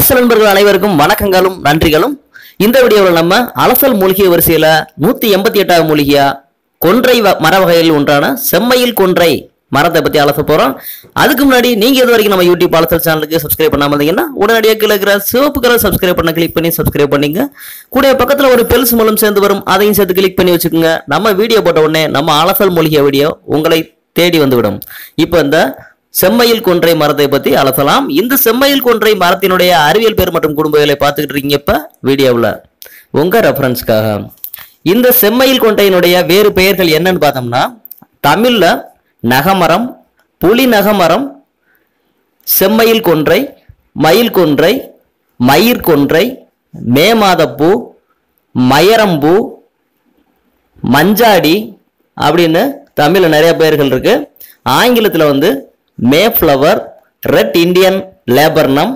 அரசு நண்பர்கள் அனைவருக்கும் வணக்கங்களும் நன்றிகளும் இந்த வீடியோவில் நம்ம அலசல் மூலிகை வரிசையில நூத்தி எண்பத்தி எட்டாவது மூலிகையா கொன்றை வ- மர வகையில் ஒன்றான செம்மையில் கொன்றை மரத்தை பத்தி அலச போறோம் அதுக்கு முன்னாடி நீங்க இது வரைக்கும் நம்ம யூடியூப் அலசல் சேனலுக்கு சப்ஸ்கிரைப் பண்ணாம இருந்தீங்கன்னா உடனடியாக கீழே இருக்கிற சிவப்பு கலர் சப்ஸ்கிரைப் பண்ண கிளிக் பண்ணி சப்ஸ்கிரைப் பண்ணிங்க கூட பக்கத்துல ஒரு பெல்ஸ் மூலம் சேர்ந்து வரும் அதையும் சேர்த்து கிளிக் பண்ணி வச்சுக்கோங்க நம்ம வீடியோ போட்ட உடனே நம்ம அலசல் மூலிகை வீடியோ உங்களை தேடி வந்துவிடும் இப்போ இந்த செம்மையில் கொன்றை மரத்தை பத்தி அலசலாம் இந்த செம்மையில் கொன்றை மரத்தினுடைய அறிவியல் பேர் மற்றும் குடும்பங்களை பார்த்துக்கிட்டு இருக்கீங்க இப்ப வீடியோவில் உங்க ரெஃபரன்ஸ்க்காக இந்த செம்மையில் கொன்றையினுடைய வேறு பெயர்கள் என்னன்னு பார்த்தோம்னா தமிழ்ல நகமரம் புலி நகமரம் செம்மையில் கொன்றை மயில் கொன்றை மயிர் கொன்றை மேமாதப்பூ மயரம்பூ மஞ்சாடி அப்படின்னு தமிழில் நிறைய பெயர்கள் இருக்கு ஆங்கிலத்தில் வந்து mayflower red Indian laburnum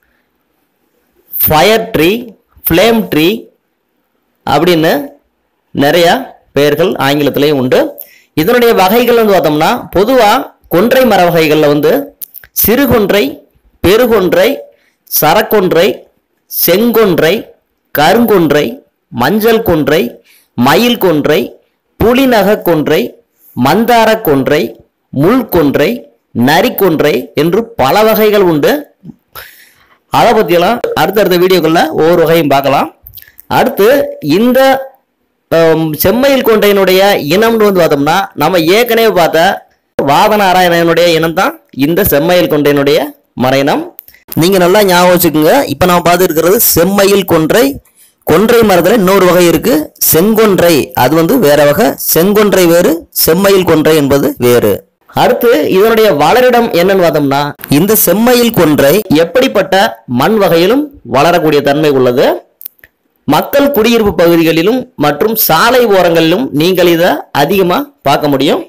fire tree flame tree அப்படின்னு நிறைய பெயர்கள் ஆங்கிலத்திலையும் உண்டு இதனுடைய வகைகள் வந்து பார்த்தோம்னா பொதுவாக கொன்றை மர வகைகளில் வந்து சிறுகொன்றை பெருகொன்றை சரக்கொன்றை செங்கொன்றை கருங்கொன்றை மஞ்சள் கொன்றை மயில் கொன்றை புலிநக கொன்றை மந்தார கொன்றை முள் கொன்றை நரிக்கொன்றை என்று பல வகைகள் உண்டு அதை பற்றியெல்லாம் அடுத்தடுத்த வீடியோக்களில் ஒவ்வொரு வகையும் பார்க்கலாம் அடுத்து இந்த ஹம், செம்மையில் கொண்டையினுடைய இனம்னு வந்து பார்த்தோம்னா நம்ம ஏற்கனவே பார்த்த வாதன ஆராயணனுடைய இனம் தான் இந்த செம்மையில் கொண்டையினுடைய மறையினம் நீங்க நல்லா ஞாபகம் வச்சுக்கோங்க இப்போ நம்ம பார்த்து இருக்கிறது செம்மையில் கொன்றை கொன்றை மரத்துல இன்னொரு வகை இருக்கு செங்கொன்றை அது வந்து வேற வகை செங்கொன்றை வேறு செம்மையில் கொன்றை என்பது வேறு அடுத்து இதனுடைய வளரிடம் என்னன்னு பார்த்தோம்னா இந்த செம்மையில் கொன்றை எப்படிப்பட்ட மண் வகையிலும் வளரக்கூடிய தன்மை உள்ளது மக்கள் குடியிருப்பு பகுதிகளிலும் மற்றும் சாலை ஓரங்களிலும் நீங்கள் இதை அதிகமா பார்க்க முடியும்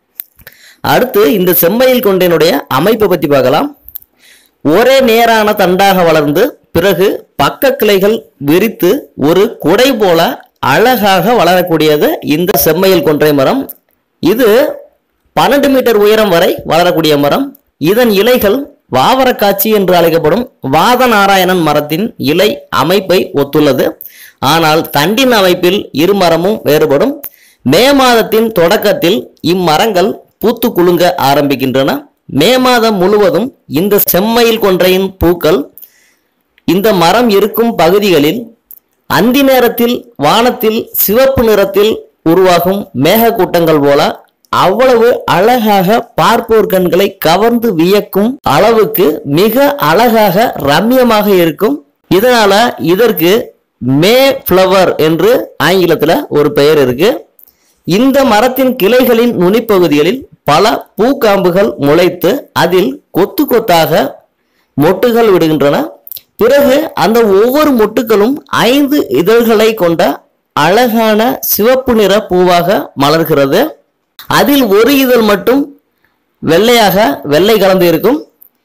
அடுத்து இந்த செம்மையில் கொண்டையினுடைய அமைப்பை பத்தி பார்க்கலாம் ஒரே நேரான தண்டாக வளர்ந்து பிறகு பக்க கிளைகள் விரித்து ஒரு குடை போல அழகாக வளரக்கூடியது இந்த செம்மையில் கொன்றை மரம் இது பன்னெண்டு மீட்டர் உயரம் வரை வளரக்கூடிய மரம் இதன் இலைகள் வாவரக்காட்சி என்று அழைக்கப்படும் வாத நாராயணன் மரத்தின் இலை அமைப்பை ஒத்துள்ளது ஆனால் தண்டின் அமைப்பில் இரு மரமும் வேறுபடும் மே மாதத்தின் தொடக்கத்தில் இம்மரங்கள் பூத்து குலுங்க ஆரம்பிக்கின்றன மே மாதம் முழுவதும் இந்த செம்மையில் கொன்றையின் பூக்கள் இந்த மரம் இருக்கும் பகுதிகளில் அந்தி நேரத்தில் வானத்தில் சிவப்பு நிறத்தில் உருவாகும் மேகக்கூட்டங்கள் போல அவ்வளவு அழகாக பார்ப்போர் கண்களை கவர்ந்து வியக்கும் அளவுக்கு மிக அழகாக ரம்யமாக இருக்கும் இதனால இதற்கு மே ஃப்ளவர் என்று ஆங்கிலத்துல ஒரு பெயர் இருக்கு இந்த மரத்தின் கிளைகளின் நுனிப்பகுதிகளில் பல பூக்காம்புகள் முளைத்து அதில் கொத்து கொத்தாக மொட்டுகள் விடுகின்றன பிறகு அந்த ஒவ்வொரு மொட்டுகளும் ஐந்து இதழ்களை கொண்ட அழகான சிவப்பு நிற பூவாக மலர்கிறது அதில் ஒரு இதழ் மட்டும் வெள்ளையாக வெள்ளை கலந்து இருக்கும்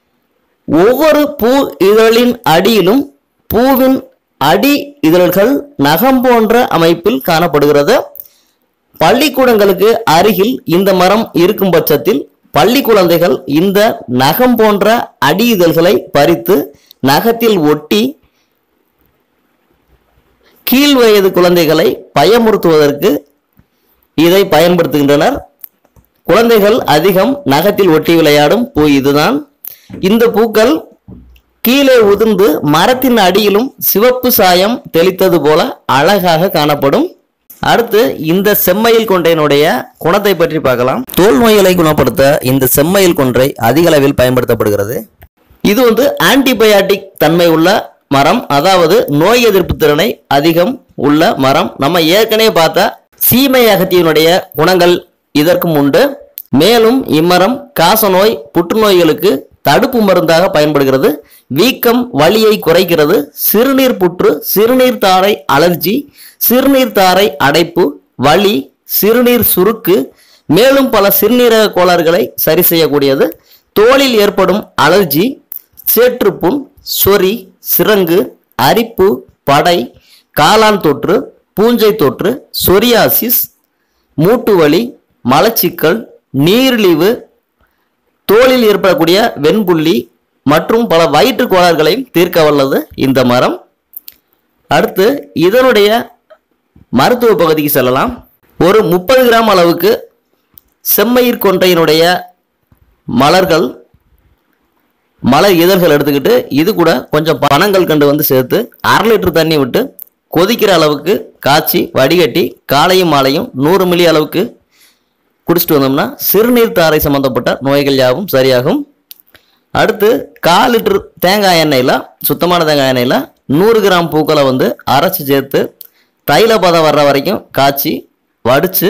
ஒவ்வொரு பூ இதழின் அடியிலும் பூவின் அடி இதழ்கள் நகம் போன்ற அமைப்பில் காணப்படுகிறது பள்ளிக்கூடங்களுக்கு அருகில் இந்த மரம் இருக்கும் பட்சத்தில் பள்ளி குழந்தைகள் இந்த நகம் போன்ற அடி இதழ்களை பறித்து நகத்தில் ஒட்டி கீழ் வயது குழந்தைகளை பயமுறுத்துவதற்கு இதை பயன்படுத்துகின்றனர் குழந்தைகள் அதிகம் நகத்தில் ஒட்டி விளையாடும் பூ இதுதான் இந்த பூக்கள் கீழே உதிர்ந்து மரத்தின் அடியிலும் சிவப்பு சாயம் தெளித்தது போல அழகாக காணப்படும் அடுத்து இந்த செம்மையில் கொன்றையினுடைய குணத்தை பற்றி பார்க்கலாம் தோல் நோய்களை குணப்படுத்த இந்த செம்மையில் கொன்றை அதிக அளவில் பயன்படுத்தப்படுகிறது இது வந்து ஆன்டிபயாட்டிக் தன்மை உள்ள மரம் அதாவது நோய் எதிர்ப்பு திறனை அதிகம் உள்ள மரம் நம்ம ஏற்கனவே பார்த்த சீமை அகத்தியினுடைய குணங்கள் இதற்கும் உண்டு மேலும் இம்மரம் காசநோய் புற்றுநோய்களுக்கு தடுப்பு மருந்தாக பயன்படுகிறது வீக்கம் வலியை குறைக்கிறது சிறுநீர் புற்று சிறுநீர் தாரை அலர்ஜி சிறுநீர் தாரை அடைப்பு வலி சிறுநீர் சுருக்கு மேலும் பல சிறுநீரக கோளாறுகளை சரி செய்யக்கூடியது தோலில் ஏற்படும் அலர்ஜி சேற்றுப்புண் சொறி சிரங்கு அரிப்பு படை காளான் தொற்று பூஞ்சை தொற்று சொரியாசிஸ் மூட்டு வலி மலச்சிக்கல் நீரிழிவு தோலில் ஏற்படக்கூடிய வெண்புள்ளி மற்றும் பல வயிற்று கோளாறுகளையும் தீர்க்க வல்லது இந்த மரம் அடுத்து இதனுடைய மருத்துவ பகுதிக்கு செல்லலாம் ஒரு முப்பது கிராம் அளவுக்கு செம்மயிர் கொன்றையினுடைய மலர்கள் மலர் இதழ்கள் எடுத்துக்கிட்டு இது கூட கொஞ்சம் பனங்கள் கண்டு வந்து சேர்த்து அரை லிட்டர் தண்ணி விட்டு கொதிக்கிற அளவுக்கு காய்ச்சி வடிகட்டி காலையும் மாலையும் நூறு மில்லி அளவுக்கு குடிச்சிட்டு வந்தோம்னா சிறுநீர் தாரை சம்பந்தப்பட்ட நோய்கள் யாவும் சரியாகும் அடுத்து கால் லிட்டர் தேங்காய் எண்ணெயில் சுத்தமான தேங்காய் எண்ணெயில் நூறு கிராம் பூக்களை வந்து அரைச்சி சேர்த்து தைல பதம் வர்ற வரைக்கும் காய்ச்சி வடித்து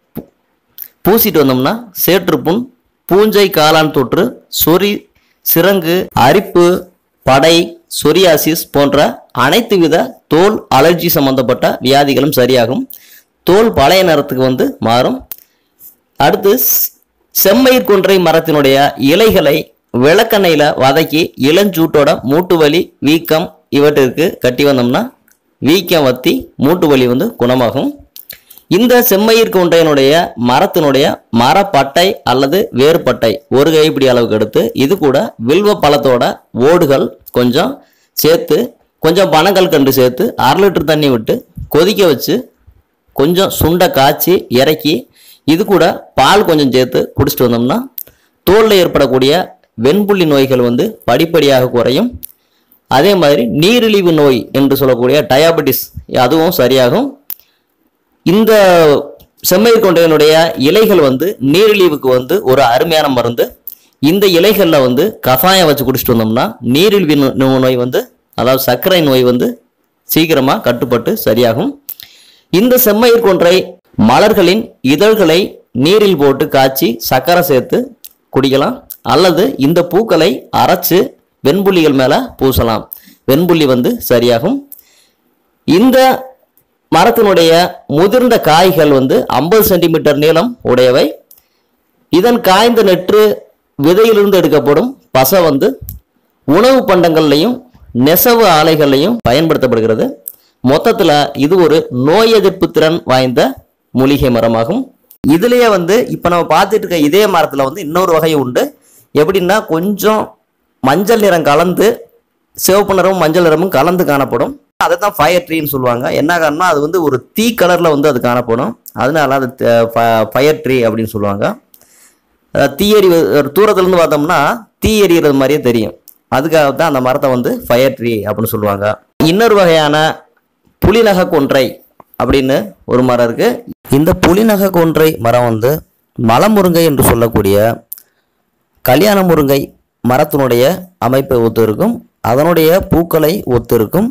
பூசிட்டு வந்தோம்னா சேற்றுப்புண் பூஞ்சை காளான் தொற்று சொறி சிரங்கு அரிப்பு படை சொரியாசிஸ் போன்ற அனைத்து வித தோல் அலர்ஜி சம்பந்தப்பட்ட வியாதிகளும் சரியாகும் தோல் பழைய நிறத்துக்கு வந்து மாறும் அடுத்து ஸ்- செம்மயிர் கொன்றை மரத்தினுடைய இலைகளை விளக்கெண்ணெயில் வதக்கி இளஞ்சூட்டோட மூட்டு வலி வீக்கம் இவற்றிற்கு கட்டி வந்தோம்னா வீக்கம் வத்தி மூட்டு வலி வந்து குணமாகும் இந்த செம்மயிர் கொன்றையினுடைய மரத்தினுடைய மரப்பட்டை அல்லது வேர்பட்டை ஒரு கைப்பிடி அளவுக்கு எடுத்து இது கூட வில்வ பழத்தோட ஓடுகள் கொஞ்சம் சேர்த்து கொஞ்சம் பனங்கள் கண்டு சேர்த்து அரை லிட்டர் தண்ணி விட்டு கொதிக்க வச்சு கொஞ்சம் சுண்டை காய்ச்சி இறக்கி இது கூட பால் கொஞ்சம் சேர்த்து குடிச்சிட்டு வந்தோம்னா தோலில் ஏற்படக்கூடிய வெண்புள்ளி நோய்கள் வந்து படிப்படியாக குறையும் அதே மாதிரி நீரிழிவு நோய் என்று சொல்லக்கூடிய டயாபெட்டிஸ் அதுவும் சரியாகும் இந்த செம்மயிர் கொண்டையினுடைய இலைகள் வந்து நீரிழிவுக்கு வந்து ஒரு அருமையான மருந்து இந்த இலைகளில் வந்து கஷாயம் வச்சு குடிச்சிட்டு வந்தோம்னா நீரிழிவு நோ- நோய் வந்து அதாவது சர்க்கரை நோய் வந்து சீக்கிரமாக கட்டுப்பட்டு சரியாகும் இந்த செம்மயிர் கொன்றை மலர்களின் இதழ்களை நீரில் போட்டு காய்ச்சி சர்க்கரை சேர்த்து குடிக்கலாம் அல்லது இந்த பூக்களை அரைச்சு வெண்புள்ளிகள் மேலே பூசலாம் வெண்புள்ளி வந்து சரியாகும் இந்த மரத்தினுடைய முதிர்ந்த காய்கள் வந்து ஐம்பது சென்டிமீட்டர் நீளம் உடையவை இதன் காய்ந்த நெற்று விதையிலிருந்து எடுக்கப்படும் பசை வந்து உணவு பண்டங்கள்லையும் நெசவு ஆலைகள்லையும் பயன்படுத்தப்படுகிறது மொத்தத்தில் இது ஒரு நோய் எதிர்ப்பு திறன் வாய்ந்த மூலிகை மரமாகும் இதுலேயே வந்து இப்போ நம்ம பார்த்துட்டு இருக்க இதே மரத்தில் வந்து இன்னொரு வகை உண்டு எப்படின்னா கொஞ்சம் மஞ்சள் நிறம் கலந்து சிவப்பு நிறமும் மஞ்சள் நிறமும் கலந்து காணப்படும் அதை தான் ஃபயர் ட்ரீன்னு சொல்லுவாங்க என்ன காரணம்னா அது வந்து ஒரு தீ கலரில் வந்து அது காணப்படும் அதனால அது ஃபயர் ட்ரீ அப்படின்னு சொல்லுவாங்க அஹ் தீ எறி ஒரு தூரத்துலேருந்து பார்த்தோம்னா தீ எறிகிறது மாதிரியே தெரியும் அதுக்காக தான் அந்த மரத்தை வந்து ஃபயர் ட்ரீ அப்படின்னு சொல்லுவாங்க இன்னொரு வகையான புலிநக கொன்றை அப்படின்னு ஒரு மரம் இருக்கு இந்த புலிநக கொன்றை மரம் வந்து மலமுருங்கை என்று சொல்லக்கூடிய கல்யாண முருங்கை மரத்தினுடைய அமைப்பை ஒத்து இருக்கும் அதனுடைய பூக்களை ஒத்து இருக்கும்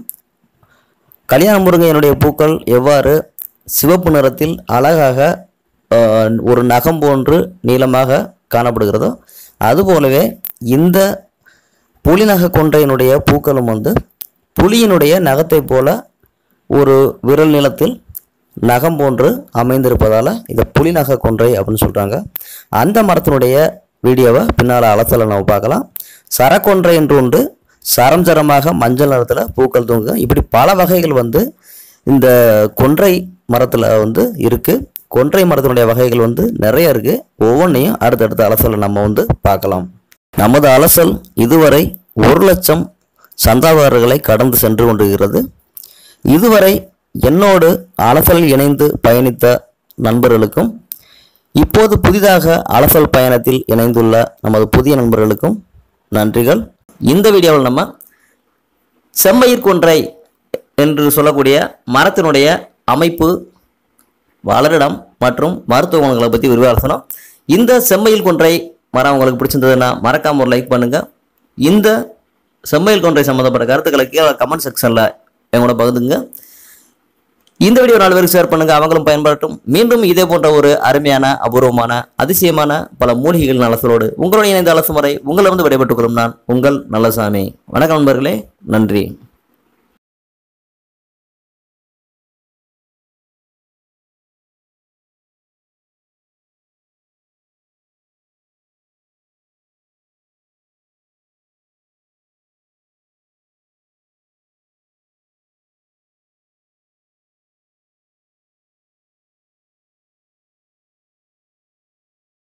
கல்யாண முருங்கையினுடைய பூக்கள் எவ்வாறு சிவப்பு நிறத்தில் அழகாக அஹ், ஒரு நகம் போன்று நீளமாக காணப்படுகிறதோ அதுபோலவே இந்த புலிநக கொன்றையினுடைய பூக்களும் வந்து புலியினுடைய நகத்தை போல ஒரு விரல் நீளத்தில் நகம் போன்று அமைந்திருப்பதால் இதை புலிநக கொன்றை அப்படின்னு சொல்கிறாங்க அந்த மரத்தினுடைய வீடியோவை பின்னால் அலசலை நம்ம பார்க்கலாம் சரக்கொன்றை என்று உண்டு சரம் சரமாக மஞ்சள் நிறத்தில் பூக்கள் தூங்கும் இப்படி பல வகைகள் வந்து இந்த கொன்றை மரத்தில் வந்து இருக்குது கொன்றை மரத்தினுடைய வகைகள் வந்து நிறைய இருக்குது ஒவ்வொன்றையும் அடுத்தடுத்த அலசலை நம்ம வந்து பார்க்கலாம் நமது அலசல் இதுவரை ஒரு லட்சம் சந்தாதாரர்களை கடந்து சென்று கொண்டிருக்கிறது இதுவரை என்னோடு அலசலில் இணைந்து பயணித்த நண்பர்களுக்கும் இப்போது புதிதாக அலசல் பயணத்தில் இணைந்துள்ள நமது புதிய நண்பர்களுக்கும் நன்றிகள் இந்த வீடியோவில் நம்ம செம்மயிர் கொன்றை என்று சொல்லக்கூடிய மரத்தினுடைய அமைப்பு வளரிடம் மற்றும் மருத்துவ குணங்களை பற்றி விரிவாசனம் இந்த செம்மயில் கொன்றை மரம் உங்களுக்கு பிடிச்சிருந்ததுன்னா மறக்காம ஒரு லைக் பண்ணுங்க இந்த செம்மயில் கொன்றை சம்மந்தப்பட்ட கருத்துக்களை கீழே கமெண்ட் செக்ஷனில் எங்களோட பகிர்ந்துங்க இந்த வீடியோ நாலு பேருக்கு ஷேர் பண்ணுங்க அவங்களும் பயன்படட்டும் மீண்டும் இதே போன்ற ஒரு அருமையான அபூர்வமான அதிசயமான பல மூலிகைகள் நலசலோடு உங்களுடைய இணைந்த அலசு முறை உங்களிடம் விடைபெற்றுக் கொள்ளும் நான் உங்கள் நல்லசாமி வணக்கம் நண்பர்களே நன்றி